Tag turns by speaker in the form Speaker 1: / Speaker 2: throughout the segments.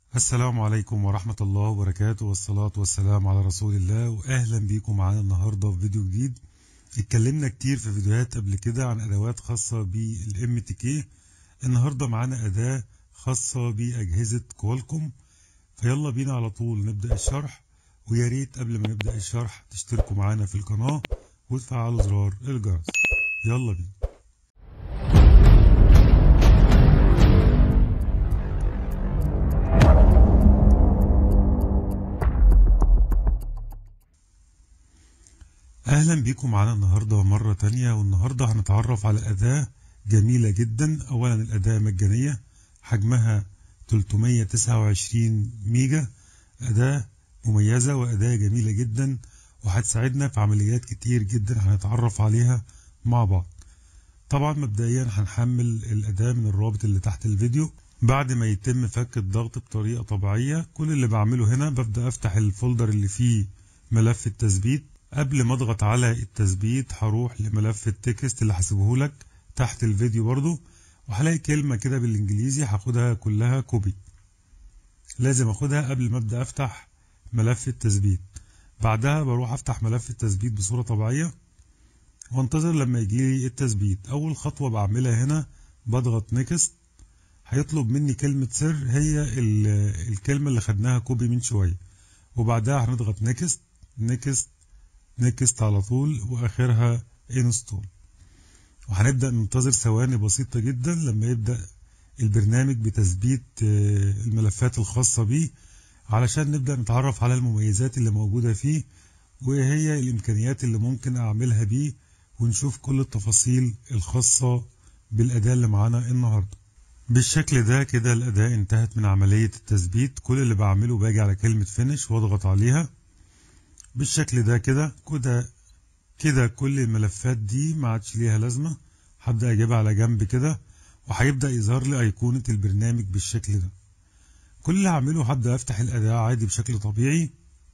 Speaker 1: السلام عليكم ورحمة الله وبركاته والصلاة والسلام على رسول الله وأهلا بيكم معانا النهاردة في فيديو جديد اتكلمنا كتير في فيديوهات قبل كده عن أدوات خاصة بالام تي كي النهاردة معانا أداة خاصة بأجهزة كوالكوم فيلا بينا على طول نبدأ الشرح ويا ريت قبل ما نبدأ الشرح تشتركوا معانا في القناة وتفعلوا زرار الجرس يلا بينا أهلا بيكم معانا النهاردة مرة تانية والنهاردة هنتعرف على أداة جميلة جدا أولا الأداة مجانية حجمها 329 ميجا أداة مميزة وأداة جميلة جدا وهتساعدنا في عمليات كتير جدا هنتعرف عليها مع بعض طبعا مبدئيا هنحمل الأداة من الرابط اللي تحت الفيديو بعد ما يتم فك الضغط بطريقة طبيعية كل اللي بعمله هنا ببدأ أفتح الفولدر اللي فيه ملف التثبيت قبل ما اضغط على التثبيت هروح لملف التكست اللي هسيبه لك تحت الفيديو برضو وهلاقي كلمة كده بالانجليزي هاخدها كلها كوبي لازم اخدها قبل ما ابدأ افتح ملف التثبيت بعدها بروح افتح ملف التثبيت بصورة طبيعية وانتظر لما يجي لي التثبيت اول خطوة بعملها هنا بضغط نيكست هيطلب مني كلمة سر هي الكلمة اللي خدناها كوبي من شوية وبعدها هنضغط نيكست نيكست نيكست على طول واخرها انستول وهنبدأ ننتظر ثواني بسيطة جدا لما يبدأ البرنامج بتثبيت الملفات الخاصة بيه علشان نبدأ نتعرف على المميزات اللي موجودة فيه وايه هي الامكانيات اللي ممكن اعملها بيه ونشوف كل التفاصيل الخاصة بالأداة اللي معانا النهاردة بالشكل ده كده الأداة انتهت من عملية التثبيت كل اللي بعمله باجي على كلمة فينش واضغط عليها بالشكل ده كده كده كده كل الملفات دي ما عادش ليها لازمة هبدأ أجيبها على جنب كده وهيبدأ يظهر لي أيقونة البرنامج بالشكل ده كل اللي هعمله هبدأ أفتح الأداة عادي بشكل طبيعي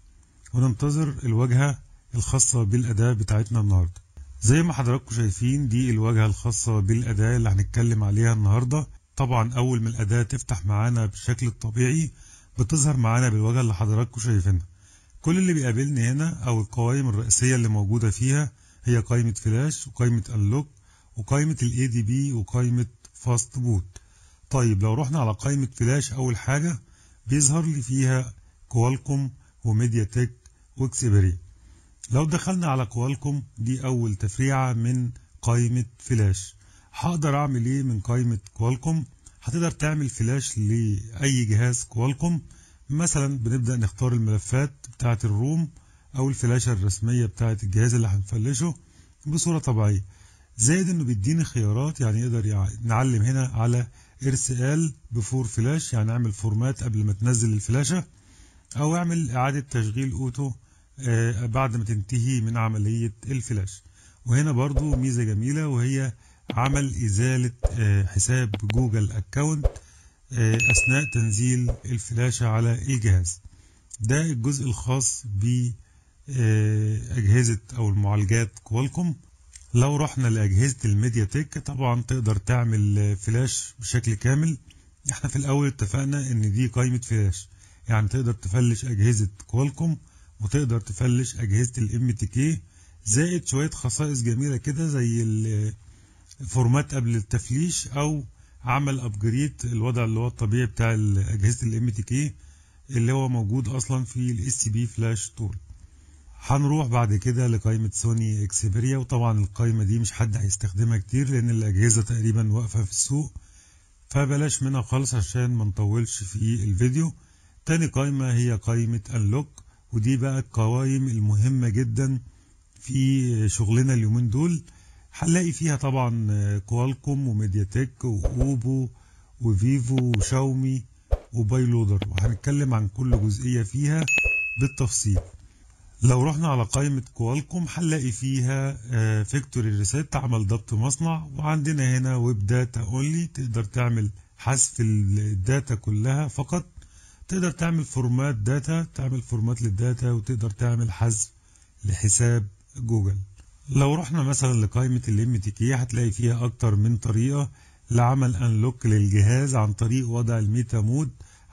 Speaker 1: وننتظر الواجهة الخاصة بالأداة بتاعتنا النهاردة زي ما حضراتكم شايفين دي الواجهة الخاصة بالأداة اللي هنتكلم عليها النهاردة طبعا أول ما الأداة تفتح معانا بالشكل الطبيعي بتظهر معانا بالواجهة اللي حضراتكم شايفينها كل اللي بيقابلني هنا او القوائم الرئيسية اللي موجودة فيها هي قائمة فلاش وقائمة انلوك وقائمة الاي دي بي وقائمة فاست بوت طيب لو رحنا على قائمة فلاش اول حاجة بيظهر لي فيها كوالكوم وميديا تك واكسبري لو دخلنا على كوالكوم دي اول تفريعة من قائمة فلاش هقدر اعمل ايه من قائمة كوالكوم هتقدر تعمل فلاش لاي جهاز كوالكوم مثلا بنبدأ نختار الملفات بتاعة الروم أو الفلاشة الرسمية بتاعة الجهاز اللي هنفلشه بصورة طبيعية زائد إنه بيديني خيارات يعني يقدر يعني نعلم هنا على إرسال بفور فلاش يعني أعمل فورمات قبل ما تنزل الفلاشة أو أعمل إعادة تشغيل أوتو آه بعد ما تنتهي من عملية الفلاش وهنا برضو ميزة جميلة وهي عمل إزالة آه حساب جوجل أكاونت أثناء تنزيل الفلاشة على الجهاز ده الجزء الخاص بأجهزة أو المعالجات كوالكوم لو رحنا لأجهزة الميديا تك طبعا تقدر تعمل فلاش بشكل كامل احنا في الأول اتفقنا ان دي قائمة فلاش يعني تقدر تفلش أجهزة كوالكوم وتقدر تفلش أجهزة الام تي كي زائد شوية خصائص جميلة كده زي الفورمات قبل التفليش أو عمل ابجريد الوضع اللي هو الطبيعي بتاع اجهزه الام تي كي اللي هو موجود اصلا في الاس سي بي فلاش تول هنروح بعد كده لقائمه سوني اكسبيريا وطبعا القائمه دي مش حد هيستخدمها كتير لان الاجهزه تقريبا واقفه في السوق فبلاش منها خالص عشان ما نطولش في الفيديو تاني قائمه هي قائمه انلوك ودي بقى القوائم المهمه جدا في شغلنا اليومين دول هنلاقي فيها طبعا كوالكوم وميديا تك واوبو وفيفو وشاومي وبايلودر وهنتكلم عن كل جزئية فيها بالتفصيل لو رحنا على قائمة كوالكوم هنلاقي فيها فيكتوري ريسيت عمل ضبط مصنع وعندنا هنا ويب داتا اونلي تقدر تعمل حذف الداتا كلها فقط تقدر تعمل فورمات داتا تعمل فورمات للداتا وتقدر تعمل حذف لحساب جوجل لو رحنا مثلا لقائمة الام تي كي هتلاقي فيها اكتر من طريقة لعمل انلوك للجهاز عن طريق وضع الميتا مود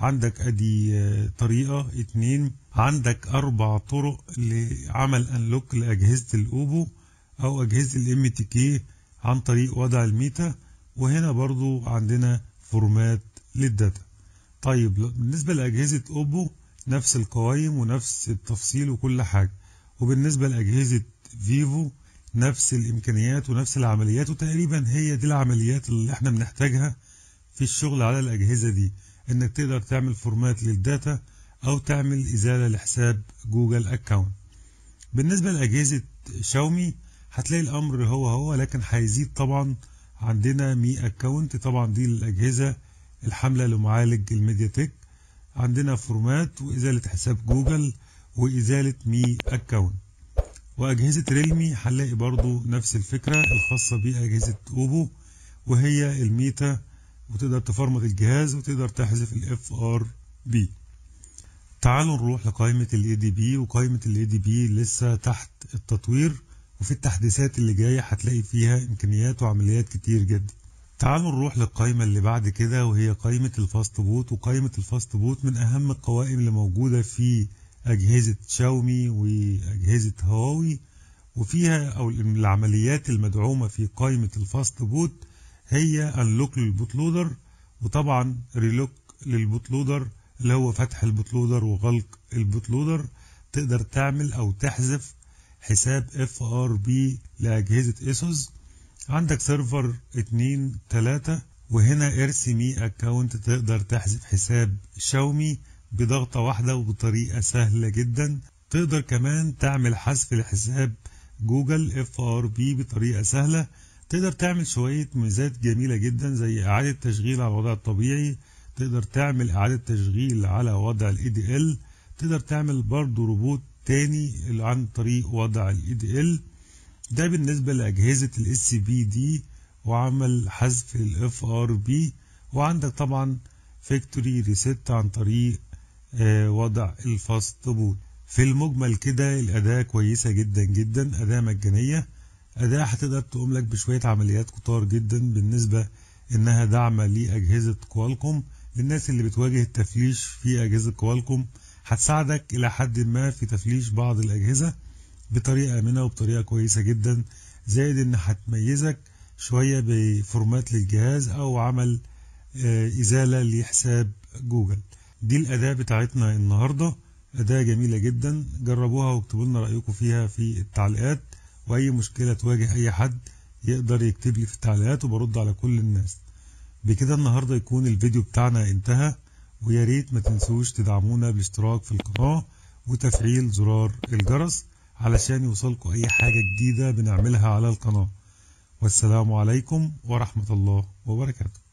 Speaker 1: عندك ادي آه، طريقة اتنين عندك اربع طرق لعمل انلوك لاجهزة الاوبو او اجهزة الام تي كي عن طريق وضع الميتا وهنا برضو عندنا فورمات للداتا طيب بالنسبة لأجهزة أوبو نفس القوائم ونفس التفصيل وكل حاجة وبالنسبة لأجهزة فيفو نفس الإمكانيات ونفس العمليات وتقريبا هي دي العمليات اللي احنا بنحتاجها في الشغل على الأجهزة دي إنك تقدر تعمل فورمات للداتا أو تعمل إزالة لحساب جوجل أكاونت بالنسبة لأجهزة شاومي هتلاقي الأمر هو هو لكن هيزيد طبعا عندنا مي أكاونت طبعا دي الأجهزة الحاملة لمعالج الميديا تك عندنا فورمات وإزالة حساب جوجل وإزالة مي أكاونت وأجهزة ريلمي هنلاقي برضو نفس الفكرة الخاصة بأجهزة أوبو وهي الميتا وتقدر تفرمت الجهاز وتقدر تحذف الاف ار بي تعالوا نروح لقائمة الاي دي بي وقائمة الاي دي بي لسه تحت التطوير وفي التحديثات اللي جاية هتلاقي فيها امكانيات وعمليات كتير جدا تعالوا نروح للقائمة اللي بعد كده وهي قائمة الفاست بوت وقائمة الفاست بوت من أهم القوائم اللي موجودة في أجهزة شاومي وأجهزة هواوي وفيها أو العمليات المدعومة في قائمة الفاست بوت هي انلوك للبوتلودر وطبعا ريلوك للبوتلودر اللي هو فتح البوتلودر وغلق البوتلودر تقدر تعمل أو تحذف حساب اف ار بي لأجهزة اسوس عندك سيرفر اتنين تلاتة وهنا ارسمي اكونت تقدر تحذف حساب شاومي بضغطة واحدة وبطريقة سهلة جدا تقدر كمان تعمل حذف لحساب جوجل اف ار بي بطريقة سهلة تقدر تعمل شوية ميزات جميلة جدا زي اعادة تشغيل على الوضع الطبيعي تقدر تعمل اعادة تشغيل على وضع الاي دي ال تقدر تعمل برضو روبوت تاني عن طريق وضع الاي دي ال ده بالنسبة لأجهزة الاس سي بي دي وعمل حذف الاف ار بي وعندك طبعا فاكتوري ريست عن طريق آه وضع الفاست بوت في المجمل كده الأداة كويسة جدا جدا أداة مجانية أداة هتقدر تقوم لك بشوية عمليات كتار جدا بالنسبة إنها داعمة لأجهزة كوالكوم للناس اللي بتواجه التفليش في أجهزة كوالكوم هتساعدك إلى حد ما في تفليش بعض الأجهزة بطريقة آمنة وبطريقة كويسة جدا زائد إن هتميزك شوية بفورمات للجهاز أو عمل إزالة لحساب جوجل دي الأداة بتاعتنا النهاردة أداة جميلة جدا جربوها واكتبوا لنا رأيكم فيها في التعليقات وأي مشكلة تواجه أي حد يقدر يكتب لي في التعليقات وبرد على كل الناس بكده النهاردة يكون الفيديو بتاعنا انتهى ويا ريت ما تنسوش تدعمونا بالاشتراك في القناة وتفعيل زرار الجرس علشان يوصلكم أي حاجة جديدة بنعملها على القناة والسلام عليكم ورحمة الله وبركاته